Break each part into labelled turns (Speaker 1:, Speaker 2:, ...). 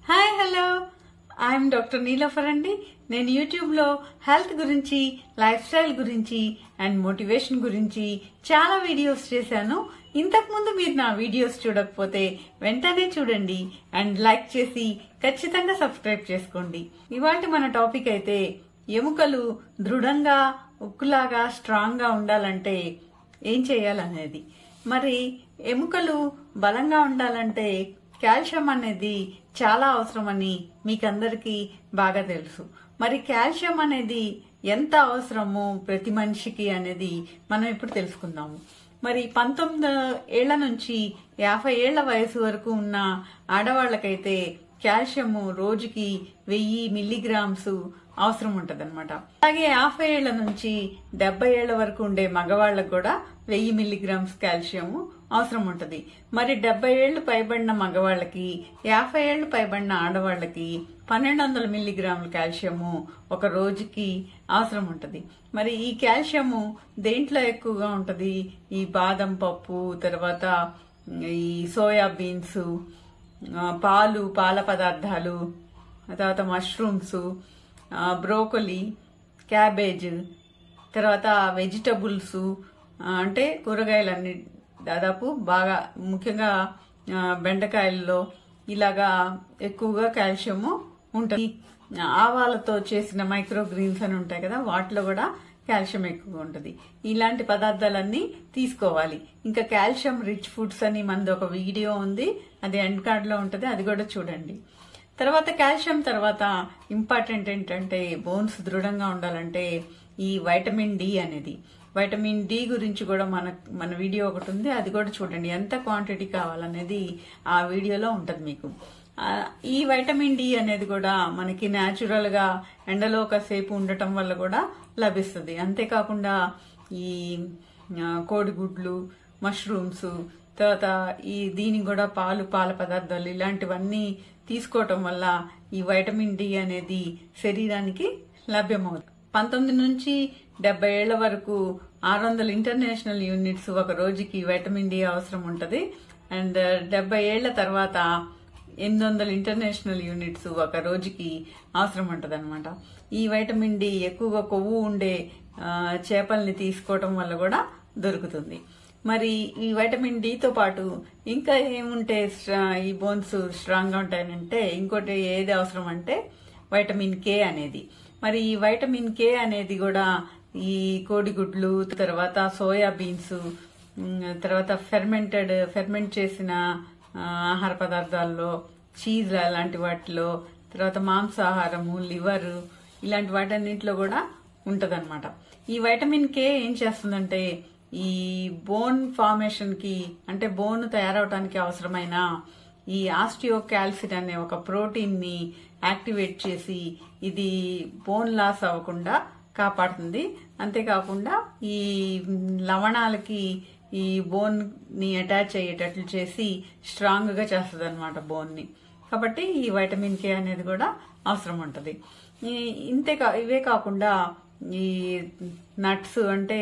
Speaker 1: hi hello I'm doctor Niloufer అండి నేను యూట్యూబ్లో హెల్త్ గురించి లైఫ్ స్టైల్ గురించి అండ్ మోటివేషన్ గురించి చాలా వీడియోస్ చేశాను ఇంతకుముందు మీరు నా వీడియోస్ చూడకపోతే వెంటనే చూడండి అండ్ లైక్ చేసి ఖచ్చితంగా సబ్స్క్రైబ్ చేసుకోండి ఇవాళ మన టాపిక్ అయితే ఎముకలు దృఢంగా ఉక్కులాగా స్ట్రాంగ్గా ఉండాలంటే ఏం చేయాలనేది మరి ఎముకలు బలంగా ఉండాలంటే కాల్షియం అనేది చాలా అవసరమని మీకందరికీ బాగా తెలుసు మరి కాల్షియం అనేది ఎంత అవసరమో ప్రతి మనిషికి అనేది మనం ఇప్పుడు తెలుసుకుందాము మరి పంతొమ్మిది ఏళ్ల నుంచి యాభై ఏళ్ల వయసు వరకు ఉన్న ఆడవాళ్ళకైతే కాల్షియము రోజుకి వెయ్యి మిల్లీగ్రామ్స్ అవసరం ఉంటదన్నమాట అలాగే యాభై ఏళ్ల నుంచి డెబ్బై ఏళ్ల వరకు ఉండే మగవాళ్ళకు కూడా వెయ్యి మిల్లీగ్రామ్స్ కాల్షియం అవసరం ఉంటది మరి డెబ్బై ఏళ్లు పైబడిన మగవాళ్ళకి యాభై ఏళ్లు పైబడిన ఆడవాళ్ళకి పన్నెండు వందల మిల్లీగ్రాముల కాల్షియము ఒక రోజుకి అవసరం ఉంటది మరి ఈ కాల్షియము దేంట్లో ఎక్కువగా ఉంటది ఈ బాదం పప్పు తర్వాత ఈ సోయా బీన్స్ ఆ, పాలు పాల పదార్థాలు ఆ తర్వాత మష్రూమ్స్ ఆ, బ్రోకలీ క్యాబేజ్ తర్వాత వెజిటబుల్స్ ఆ, అంటే కూరగాయలన్నీ దాదాపు బాగా ముఖ్యంగా ఆ, బెండకాయల్లో ఇలాగా ఎక్కువగా కాల్షియము ఉంటుంది ఆవాలతో చేసిన మైక్రో గ్రీన్స్ అని ఉంటాయి కదా వాటిలో కూడా కాల్షియం ఎక్కువగా ఉంటుంది ఇలాంటి పదార్థాలన్నీ తీసుకోవాలి ఇంకా కాల్షియం రిచ్ ఫుడ్స్ అని మనది ఒక వీడియో ఉంది అది ఎండ్ కార్డ్ లో ఉంటుంది అది కూడా చూడండి తర్వాత కాల్షియం తర్వాత ఇంపార్టెంట్ ఏంటంటే బోన్స్ దృఢంగా ఉండాలంటే ఈ వైటమిన్ డి అనేది వైటమిన్ డి గురించి కూడా మన మన వీడియో ఒకటి ఉంది అది కూడా చూడండి ఎంత క్వాంటిటీ కావాలనేది ఆ వీడియోలో ఉంటుంది మీకు ఆ, ఈ వైటమిన్ డి అనేది కూడా మనకి న్యాచురల్ గా ఎండలో కాసేపు ఉండటం వల్ల కూడా లభిస్తుంది అంతేకాకుండా ఈ ఆ, కోడిగుడ్లు మష్రూమ్స్ తర్వాత ఈ దీనికి కూడా పాలు పాల పదార్థాలు ఇలాంటివన్నీ తీసుకోవటం వల్ల ఈ వైటమిన్ డి అనేది శరీరానికి లభ్యమవుతుంది పంతొమ్మిది నుంచి డెబ్బై ఏళ్ల వరకు ఆరు వందల ఇంటర్నేషనల్ యూనిట్స్ ఒక రోజుకి వైటమిన్ డి అవసరం ఉంటుంది అండ్ డెబ్బై ఏళ్ల తర్వాత ఎనిమిది వందల ఇంటర్నేషనల్ యూనిట్స్ ఒక రోజుకి అవసరం ఉంటుంది ఈ వైటమిన్ డి ఎక్కువగా కొవ్వు ఉండే ఆ, చేపల్ని తీసుకోవటం వల్ల కూడా దొరుకుతుంది మరి ఈ వైటమిన్ డితో పాటు ఇంకా ఏముంటే స్ట్రా- ఈ బోన్స్ స్ట్రాంగ్ గా ఉంటాయనంటే ఇంకోటి ఏది అవసరం అంటే వైటమిన్ కే అనేది మరి ఈ వైటమిన్ కే అనేది కూడా ఈ కోడిగుడ్లు తర్వాత సోయా బీన్స్ ఉమ్, తర్వాత ఫెర్మెంటెడ్ ఫెర్మెంట్ చేసిన ఆ, ఆహార పదార్థాల్లో చీజ్ అలాంటి వాటిలో తర్వాత మాంసాహారము లివర్ ఇలాంటి వాటన్నిటిలో కూడా ఉంటదన్నమాట ఈ వైటమిన్ కే ఏం చేస్తుందంటే ఈ బోన్ ఫార్మేషన్ కి అంటే బోన్ తయారవడానికి అవసరమైన ఈ ఆస్టియోకాల్సిన్ అనే ఒక ప్రోటీన్ ని యాక్టివేట్ చేసి ఇది బోన్ లాస్ అవ్వకుండా కాపాడుతుంది అంతేకాకుండా ఈ లవణాలకి ఈ బోన్ ని అటాచ్ అయ్యేటట్లు చేసి స్ట్రాంగ్ గా చేస్తుంది అనమాట బోన్ ని కాబట్టి ఈ వైటమిన్ కే అనేది కూడా అవసరం ఉంటది ఈ ఇంతే కా ఇవే కాకుండా ఈ నట్స్ అంటే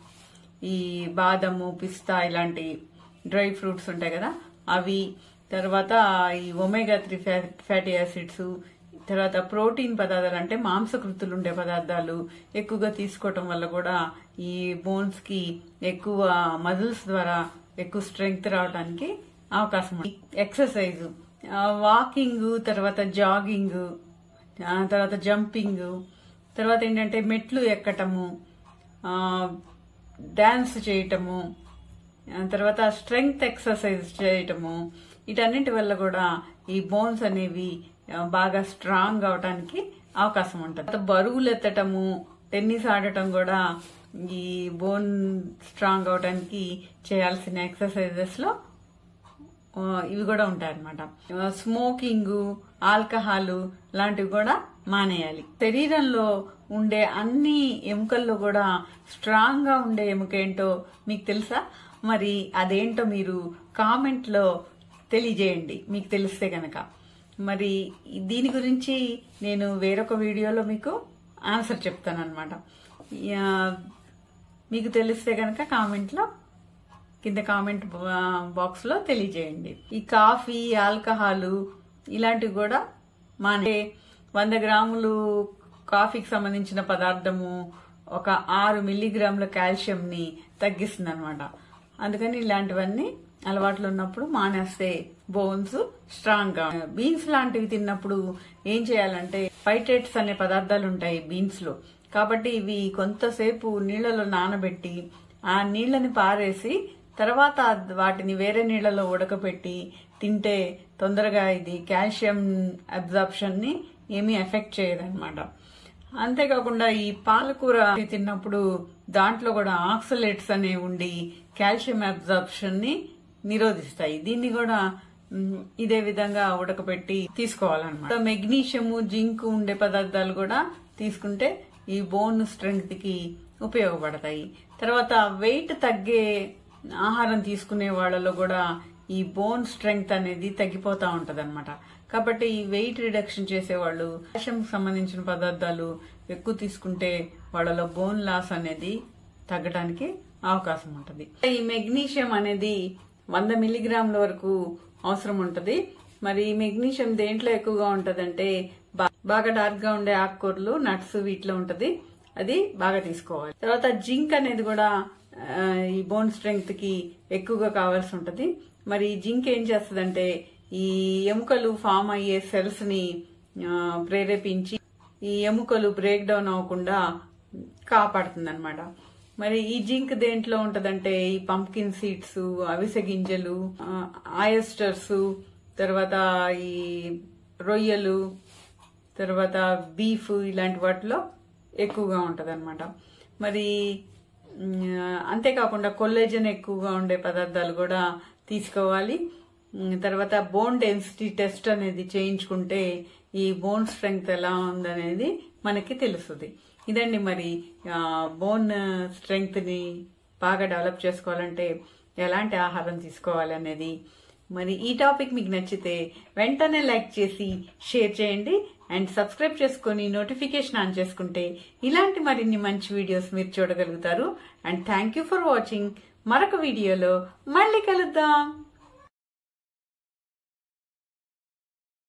Speaker 1: ఈ బాదము పిస్తా ఇలాంటి డ్రై ఫ్రూట్స్ ఉంటాయి కదా అవి తర్వాత ఈ ఒమేగా త్రీ ఫ్యాటీ యాసిడ్స్ తర్వాత ప్రోటీన్ పదార్థాలు అంటే మాంసకృతులు ఉండే పదార్థాలు ఎక్కువగా తీసుకోవటం వల్ల కూడా ఈ బోన్స్ కి ఎక్కువ మజిల్స్ ద్వారా ఎక్కువ స్ట్రెంగ్త్ రావడానికి అవకాశం ఉంది ఎక్సర్సైజ్ వాకింగ్ తర్వాత జాగింగ్ తర్వాత జంపింగ్ తర్వాత ఏంటంటే మెట్లు ఎక్కటము ఆ, డాన్స్ చేయటము ఆ తర్వాత స్ట్రెంగ్త్ ఎక్సర్సైజ్ చేయటము వీటన్నిటి వల్ల కూడా ఈ బోన్స్ అనేవి ఆ, బాగా స్ట్రాంగ్ అవడానికి అవకాశం ఉంటుంది తర్వాత బరువులు ఎత్తటము టెన్నిస్ ఆడటం కూడా ఈ బోన్ స్ట్రాంగ్ అవడానికి చేయాల్సిన ఎక్సర్సైజెస్ లో ఆ, ఇవి కూడా ఉంటాయన్నమాట ఆ, స్మోకింగ్ ఆల్కహాల్ లాంటివి కూడా మానేయాలి శరీరంలో ఉండే అన్ని ఎముకల్లో కూడా స్ట్రాంగ్ గా ఉండే ఎముక ఏంటో మీకు తెలుసా మరి అదేంటో మీరు కామెంట్ లో తెలియజేయండి మీకు తెలిస్తే గనక మరి దీని గురించి నేను వేరొక వీడియోలో మీకు ఆన్సర్ చెప్తాను అనమాట మీకు తెలిస్తే గనక కామెంట్ లో కింద కామెంట్ బాక్స్ లో తెలియజేయండి ఈ కాఫీ ఆల్కహాల్ ఇలాంటివి కూడా మానే వంద గ్రాములు కాఫీకి సంబంధించిన పదార్థము ఒక ఆరు మిల్లీగ్రాముల కాల్షియంని తగ్గిస్తుంది అనమాట అందుకని ఇలాంటివన్నీ అలవాట్లు ఉన్నప్పుడు మానేస్తే బోన్స్ స్ట్రాంగ్ గా బీన్స్ లాంటివి తిన్నప్పుడు ఏం చేయాలంటే ఫైటేట్స్ అనే పదార్థాలు ఉంటాయి బీన్స్ లో కాబట్టి ఇవి కొంతసేపు నీళ్లలో నానబెట్టి ఆ నీళ్ళని పారేసి తర్వాత వాటిని వేరే నీళ్లలో ఉడకపెట్టి తింటే తొందరగా ఇది కాల్షియం అబ్జార్ప్షన్ ని ఏమీ ఎఫెక్ట్ చేయదన్నమాట అంతేకాకుండా ఈ పాలకూర తిన్నప్పుడు దాంట్లో కూడా ఆక్సలేట్స్ అనేవి ఉండి కాల్షియం అబ్జార్ప్షన్ ని నిరోధిస్తాయి దీన్ని కూడా మ్, ఇదే విధంగా ఉడకబెట్టి తీసుకోవాలన్నమాట మెగ్నీషియము జింక్ ఉండే పదార్థాలు కూడా తీసుకుంటే ఈ బోన్ స్ట్రెంగ్త్ కి ఉపయోగపడతాయి తర్వాత వెయిట్ తగ్గే ఆహారం తీసుకునే వాళ్ళలో కూడా ఈ బోన్ స్ట్రెంగ్త్ అనేది తగ్గిపోతా ఉంటది కాబట్టి ఈ వెయిట్ రిడక్షన్ చేసేవాళ్ళు కాల్షియం సంబంధించిన పదార్థాలు ఎక్కువ తీసుకుంటే వాళ్ళలో బోన్ లాస్ అనేది తగ్గడానికి అవకాశం ఉంటుంది ఈ మెగ్నీషియం అనేది వంద మిల్లీగ్రాముల వరకు అవసరం ఉంటది మరి ఈ మెగ్నీషియం దేంట్లో ఎక్కువగా ఉంటదంటే బా- బాగా డార్క్ గా ఉండే ఆకుకూరలు నట్స్ వీటిలో ఉంటది అది బాగా తీసుకోవాలి తర్వాత జింక్ అనేది కూడా ఆ, ఈ బోన్ స్ట్రెంగ్త్ కి ఎక్కువగా కావాల్సి ఉంటది మరి ఈ జింక్ ఏం చేస్తదంటే ఈ ఎముకలు ఫామ్ అయ్యే సెల్స్ ని ఆ, ప్రేరేపించి ఈ ఎముకలు బ్రేక్ డౌన్ అవ్వకుండా కాపాడుతుంది అనమాట మరి ఈ జింక్ దేంట్లో ఉంటదంటే ఈ పంప్కిన్ సీడ్స్ అవిసె గింజలు ఆయస్టర్స్ తర్వాత ఈ రొయ్యలు తర్వాత బీఫ్ ఇలాంటి వాటిలో ఎక్కువగా ఉంటదన్నమాట మరి మ్, అంతేకాకుండా కొల్లేజన్ ఎక్కువగా ఉండే పదార్థాలు కూడా తీసుకోవాలి మ్, తర్వాత బోన్ డెన్సిటీ టెస్ట్ అనేది చేయించుకుంటే ఈ బోన్ స్ట్రెంగ్త్ ఎలా ఉందనేది మనకి తెలుస్తుంది ఇదండి మరి ఆ, బోన్ స్ట్రెంగ్త్ ని బాగా డెవలప్ చేసుకోవాలంటే ఎలాంటి ఆహారం తీసుకోవాలి అనేది మరి ఈ టాపిక్ మీకు నచ్చితే వెంటనే లైక్ చేసి షేర్ చేయండి అండ్ సబ్స్క్రైబ్ చేసుకొని నోటిఫికేషన్ ఆన్ చేసుకుంటే ఇలాంటి మరిన్ని మంచి వీడియోస్ మీరు చూడగలుగుతారు and thank you for watching మరొక వీడియోలో మళ్ళీ కలుద్దాం